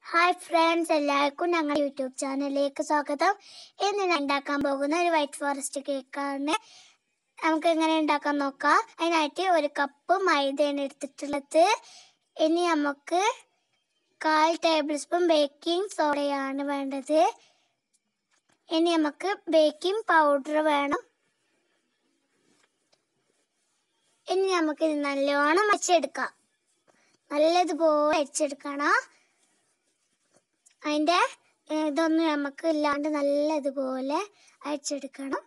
hi friends എല്ലാവർക്കും ഞങ്ങളുടെ YouTube ചാനലിലേക്ക് സ്വാഗതം ഇന്ന് ഞാൻ ഉണ്ടാക്കാൻ പോകുന്ന ഒരു വൈറ്റ് ഫോറസ്റ്റ് കേക്കാണ് നമുക്ക് എങ്ങനെ ഉണ്ടാക്കാൻ നോക്കാം അതിനായിട്ട് ഒരു കപ്പ് മൈദയാണ് എടുത്തിട്ടുള്ളത് ഇനി നമുക്ക് കാൽ ടേബിൾ സ്പൂൺ ബേക്കിംഗ് സോഡയാണ് വേണ്ടത് ഇനി നമുക്ക് ബേക്കിംഗ് പൗഡർ വേണം ഇനി നമുക്ക് ഇത് നല്ലോണം അരച്ചെടുക്കാം നല്ലതുപോലെ അരച്ചെടുക്കണം അതിൻ്റെ ഇതൊന്നും നമുക്ക് ഇല്ലാണ്ട് നല്ലതുപോലെ അരച്ചെടുക്കണം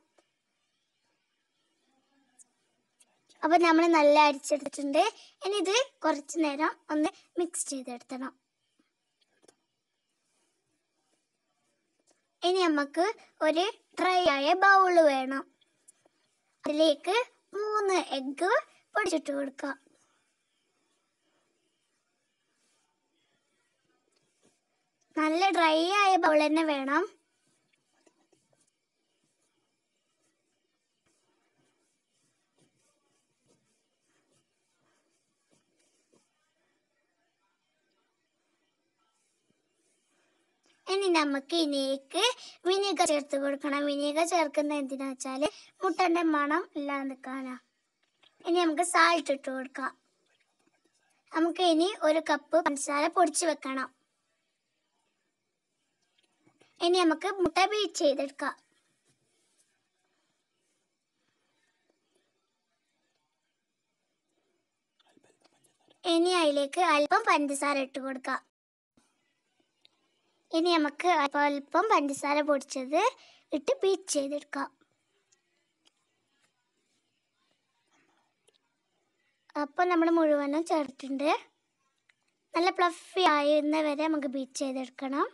അപ്പോൾ നമ്മൾ നല്ല അരിച്ചെടുത്തിട്ടുണ്ട് ഇനി ഇത് കുറച്ച് നേരം ഒന്ന് മിക്സ് ചെയ്തെടുക്കണം ഇനി നമുക്ക് ഒരു ഡ്രൈ ആയ ബൗൾ വേണം അതിലേക്ക് മൂന്ന് എഗ്ഗ് പൊടിച്ചിട്ട് കൊടുക്കാം നല്ല ഡ്രൈ ആയ ബൗൾ തന്നെ വേണം ഇനി നമുക്ക് ഇതിലേക്ക് വിനീഗർ ചേർത്ത് കൊടുക്കണം വിനീഗർ ചേർക്കുന്നത് എന്തിനാ വെച്ചാൽ മുട്ടൻ്റെ മണം ഇല്ലാതെ നിൽക്കാനാ ഇനി നമുക്ക് സാൾട്ട് ഇട്ട് കൊടുക്കാം നമുക്ക് ഇനി ഒരു കപ്പ് പഞ്ചസാര പൊടിച്ച് വെക്കണം ഇനി നമുക്ക് മുട്ട ബീറ്റ് ചെയ്തെടുക്കാം ഇനി അതിലേക്ക് അല്പം പഞ്ചസാര ഇട്ട് കൊടുക്കാം ഇനി നമുക്ക് അല്പം അല്പം പഞ്ചസാര പൊടിച്ചത് ഇട്ട് ബീറ്റ് ചെയ്തെടുക്കാം അപ്പോൾ നമ്മൾ മുഴുവനും ചേർത്തിട്ടുണ്ട് നല്ല പ്ലഫി ആയിരുന്ന വരെ നമുക്ക് ബീറ്റ് ചെയ്തെടുക്കണം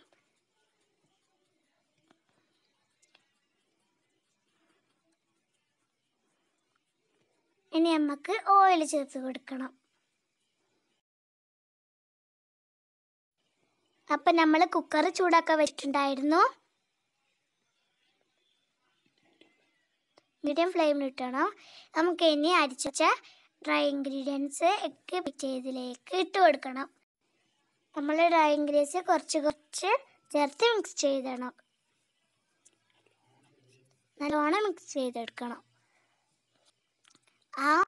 ഇനി നമുക്ക് ഓയിൽ ചേർത്ത് കൊടുക്കണം അപ്പം നമ്മൾ കുക്കർ ചൂടാക്കാൻ വെച്ചിട്ടുണ്ടായിരുന്നു മീഡിയം ഫ്ലെയിമിൽ ഇട്ടണം നമുക്ക് ഇനി അരിച്ച ഡ്രൈ ഇൻഗ്രീഡിയൻസ് ഒക്കെ ചെയ്തിലേക്ക് ഇട്ട് കൊടുക്കണം നമ്മൾ ഡ്രൈ ഇൻഗ്രീഡിയൻസ് കുറച്ച് കുറച്ച് ചേർത്ത് മിക്സ് ചെയ്തിടണം നല്ലോണം മിക്സ് ചെയ്തെടുക്കണം ആ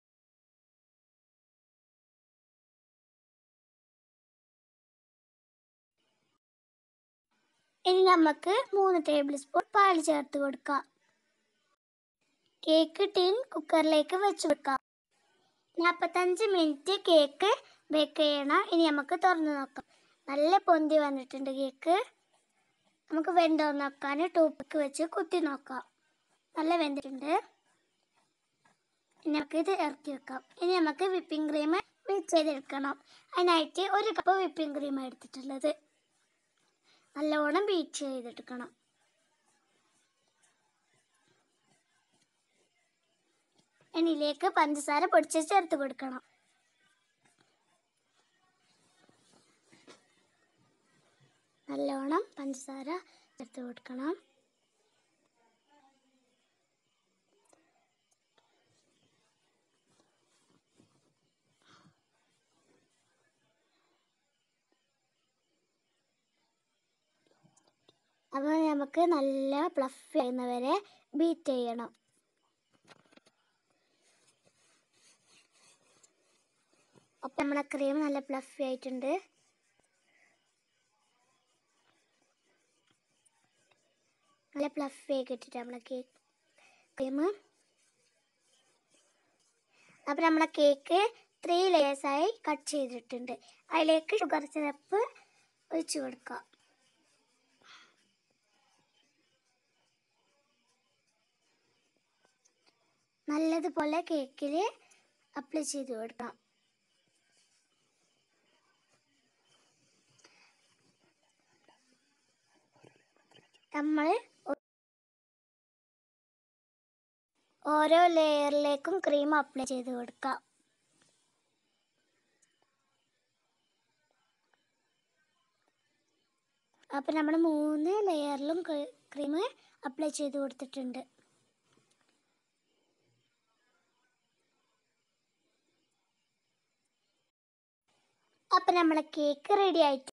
ഇനി നമുക്ക് മൂന്ന് ടേബിൾ സ്പൂൺ പാൽ ചേർത്ത് കൊടുക്കാം കേക്ക് ടീൻ കുക്കറിലേക്ക് വെച്ച് വെക്കാം നാൽപ്പത്തഞ്ച് മിനിറ്റ് കേക്ക് ബേക്ക് ചെയ്യണം ഇനി നമുക്ക് തുറന്ന് നോക്കാം നല്ല പൊന്തി വന്നിട്ടുണ്ട് കേക്ക് നമുക്ക് വെന്തോ നോക്കാൻ ടൂപ്പിക്ക് വെച്ച് കുത്തി നോക്കാം നല്ല വെന്തിട്ടുണ്ട് ഇനി നമുക്ക് ഇത് ഇറക്കി വെക്കാം ഇനി നമുക്ക് വിപ്പിംഗ് ക്രീം ബീറ്റ് ചെയ്തെടുക്കണം അതിനായിട്ട് ഒരു കപ്പ് വിപ്പിംഗ് ക്രീം എടുത്തിട്ടുള്ളത് നല്ലോണം ബീറ്റ് ചെയ്തെടുക്കണം ഇതിലേക്ക് പഞ്ചസാര പൊടിച്ച് ചേർത്ത് കൊടുക്കണം നല്ലോണം പഞ്ചസാര ചേർത്ത് കൊടുക്കണം അപ്പോൾ നമുക്ക് നല്ല പ്ലഫ് ചെയ്യുന്നവരെ ബീറ്റ് ചെയ്യണം അപ്പം നമ്മുടെ ക്രീം നല്ല പ്ലഫി ആയിട്ടുണ്ട് നല്ല പ്ലഫി ആയി കിട്ടിയിട്ട് നമ്മളെ കേക്ക് ക്രീം അപ്പം നമ്മളെ കേക്ക് ത്രീ ലെയേഴ്സായി കട്ട് ചെയ്തിട്ടുണ്ട് അതിലേക്ക് ഷുഗർ സിറപ്പ് ഒഴിച്ചു കൊടുക്കാം നല്ലതുപോലെ കേക്കിൽ അപ്ലൈ ചെയ്ത് കൊടുക്കണം നമ്മൾ ഓരോ ലെയറിലേക്കും ക്രീം അപ്ലൈ ചെയ്ത് കൊടുക്കാം അപ്പം നമ്മൾ മൂന്ന് ലെയറിലും ക്രീം അപ്ലൈ ചെയ്ത് കൊടുത്തിട്ടുണ്ട് അപ്പം നമ്മളെ കേക്ക് റെഡി ആയിട്ട്